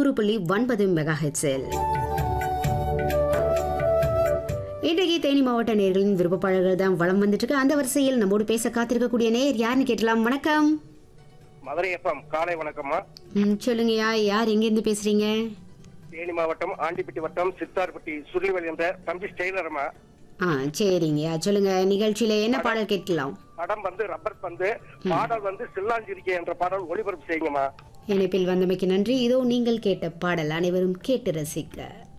நூறு புள்ளி ஒன்பது மெகா ஹெட்ஸில் இன்றைக்கு தேனி மாவட்ட நேர்களின் விருப்பப்பாளர்கள் தான் வளம் வந்துட்டு இருக்கு அந்த வரிசையில் நம்மோடு பேச காத்திருக்கக்கூடிய நேர் யாருன்னு கேட்டலாம் வணக்கம் மதுரை எஃப்எம் காலை வணக்கம்மா ம், சொல்லுங்கய்யா யார் எங்கேருந்து பேசுறீங்க தேனி மாவட்டம் ஆண்டிப்பட்டி வட்டம் சித்தார்பட்டி சுருளிவெளி என்ற தம்பி ஸ்டெய்லருமா ஆ சரிங்கய்யா சொல்லுங்க நிகழ்ச்சியில என்ன பாடல் கேட்கலாம் படம் வந்து ரப்பர் பந்து பாடல் வந்து சில்லாஞ்சிரிக்கை என்ற பாடல் ஒளிபரப்பு செய்யுங்கம்மா இணைப்பில் வந்தமைக்கு நன்றி இதோ நீங்கள் கேட்ட பாடல் அனைவரும் கேட்டு ரசிக்க